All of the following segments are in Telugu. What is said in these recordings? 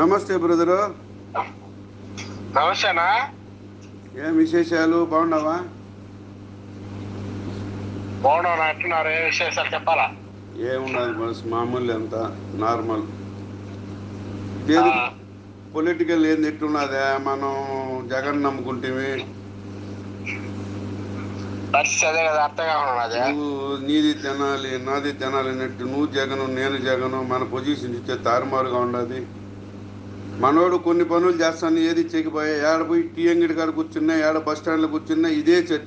నమస్తే బ్రదరు నమస్తేనా ఏం విశేషాలు బాగున్నావా బాగున్నాను అంటున్నారు ఏ విశేషాలు చెప్పాలా ఏమున్నది బస్ మామూలు ఎంత నార్మల్ ఏది ఆ, పొలిటికల్ ఏంది ఎట్టున్నదే మనం జగన్ నమ్ముకుంటేవి పరిస్థితి అదే కదా అర్థం కాకుండా అదే నువ్వు నీది తినాలి నాది తినాలి అన్నట్టు నువ్వు జగను నేను జగను మన పొజిషన్ ఇచ్చే తారుమారుగా ఉండదు మనోడు కొన్ని పనులు చేస్తాను ఏది చెక్కిపోయా ఏడ పోయి టీ అంగడి కాడ కూర్చున్నా ఏడ బస్ స్టాండ్లో కూర్చున్నా ఇదే చర్చ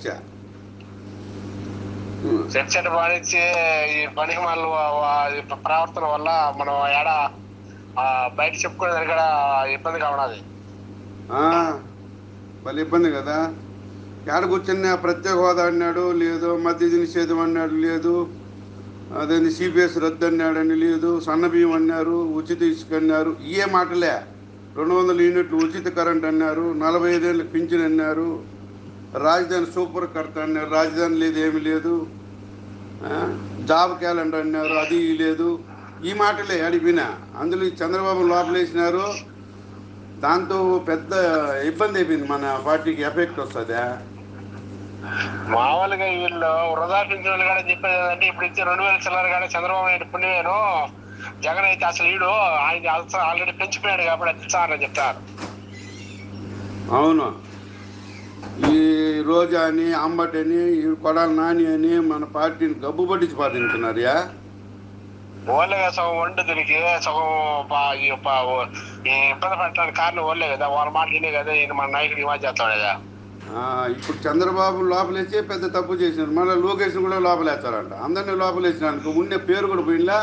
చర్చను పాలించి ఈ పనికి మళ్ళీ ప్రవర్తన వల్ల మనం ఏడ ఆ, బయట చెప్పుకునేదానికి కూడా ఇబ్బంది కావడది ఆ, భలే ఇబ్బంది కదా ఏడ కూర్చున్నా ప్రత్యేక హోదా అన్నాడు లేదు మద్య నిషేధం అన్నాడు లేదు అదేంది సిపిఎస్ రద్దు అన్నాడని లేదు సన్న బియ్యం అన్నారు ఉచిత ఇసుక అన్నారు ఇయే మాటలే రెండు వందల యూనిట్లు ఉచిత కరెంట్ అన్నారు నలభై ఐదేళ్ళు పింఛన్ అన్నారు రాజధాని సూపర్ కడతా అన్నారు రాజధాని లేదు ఏమీ లేదు ఆ, జాబ్ క్యాలెండర్ అన్నారు అది లేదు ఈ మాటలే అడిగినా అందులో ఈ చంద్రబాబు లోపలేసినారు దాంతో పెద్ద ఇబ్బంది అయిపోయింది మన పార్టీకి ఎఫెక్ట్ వస్తుందా మామూలుగా వీళ్ళు వృధా పింఛన్లు కూడా చెప్పేది ఏంటంటే ఇప్పుడు ఇచ్చే రెండు వేల చిల్లర కూడా చంద్రబాబు నాయుడు పుణ్యమేను జగన్ అయితే అసలు ఈడు ఆయన ఆల్రెడీ పెంచిపోయాడు కాబట్టి అది ఇచ్చారని చెప్తారు అవును ఈ రోజా అని అంబటి అని ఈ కొడాలి నాని అని మన పార్టీని గబ్బు పట్టించి పాటించున్నారు యా ఓన్లేగా సగం వండు దీనికి సగం పా- ఈ పా- ఈ ఇబ్బంది పెట్టడానికి కారణం ఓన్లే కదా వాళ్ళ మాట వినే కదా ఈయన మన నాయకుడు ఈ మాట చేస్తాడు కదా ఆ, ఇప్పుడు చంద్రబాబు లోపలేసే పెద్ద తప్పు చేసినారు మళ్ళీ లోకేష్ని కూడా లోపలేస్తారంట అందరినీ లోపలేసినారు ఉండే పేరు కూడా పోయినలా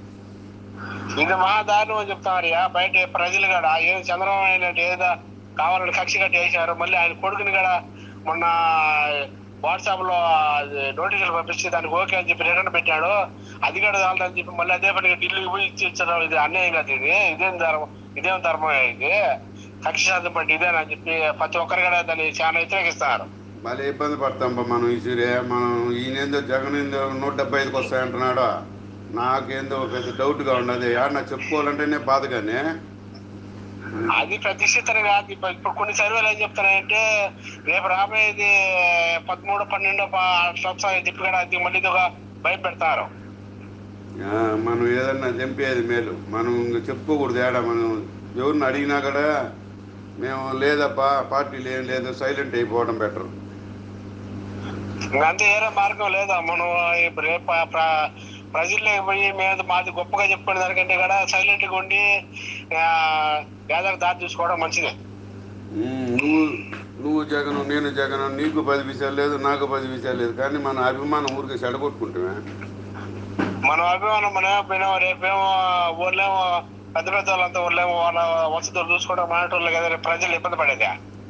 ఇది మహా దారుణం అని చెప్తారు యా బయట ప్రజలు కూడా ఏదో చంద్రబాబు నాయుడు ఏదో కావాలని కక్ష కట్టి వేశారు మళ్ళీ ఆయన కొడుకుని కూడా మొన్న వాట్సాప్ లో నోటీసులు పంపించి దానికి ఓకే అని చెప్పి రిటర్న్ పెట్టాడు అది కూడా చాలని చెప్పి మళ్ళీ అదే పనిగా ఢిల్లీకి పోయి ఇచ్చి ఇచ్చడం ఇది అన్యాయం కాదు ఇది ఇదేం ధర్మం ఇదేం ధర్మం ఇది కక్ష శాతం బట్టి ఇదేనని చెప్పి ప్రతి ఒక్కరు కూడా దాన్ని చాలా వ్యతిరేకిస్తారు మళ్ళీ ఇబ్బంది పడతాం బా మనం ఈ సూర్య మనం ఈయనేందో జగన్ ఏందో నూట డెబ్బై ఐదుకి వస్తాయంటున్నాడు నాకేందో పెద్ద డౌట్గా ఉన్నది ఏడన్నా చెప్పుకోవాలంటేనే బాధగానే అది ప్రతిష్ఠితన కాదు ఇప్పుడు ఇప్పుడు కొన్ని సర్వేలు ఏం చెప్తున్నాయంటే రేపు రాబోయేది పదమూడు పన్నెండు ప- సంవత్సరాలు చెప్పి కూడా అది మళ్ళీ ఇదొక భయపెడతారు ఆ, మనం ఏదన్నా చంపేది మేలు మనం ఇంక చెప్పుకోకూడదు ఏడా మనం ఎవరిని అడిగినా కూడా మేము లేదప్పా పార్టీలు ఏం లేదు సైలెంట్ అయిపోవడం బెటర్ ఇంకా అంతే ఏరే మార్గం లేదా మనం ఇప్పుడు రేపు ప్ర- ప్ర- ప్రజల్లోకి పోయి మేము మాది గొప్పగా చెప్పుకునే దానికంటే కూడా సైలెంట్ గా ఉండి ఆ, పేదలకు దారి చూసుకోవడం మంచిదే నువ్వు నువ్వు జగను నేను జగను నీకు పది విషయాలు లేదు నాకు పది విషయాలు లేదు కానీ మన అభిమానం ఊరికే చెడగొట్టుకుంటామే మన అభిమానం మనం పోయినాం రేపేమో ఊర్లేమో పెద్ద పెద్ద వాళ్ళంతా ఊర్లేమో వాళ్ళ వసతులు చూసుకోవడం మానేటోళ్ళు కదా రేపు ప్రజలు ఇబ్బంది పడేదా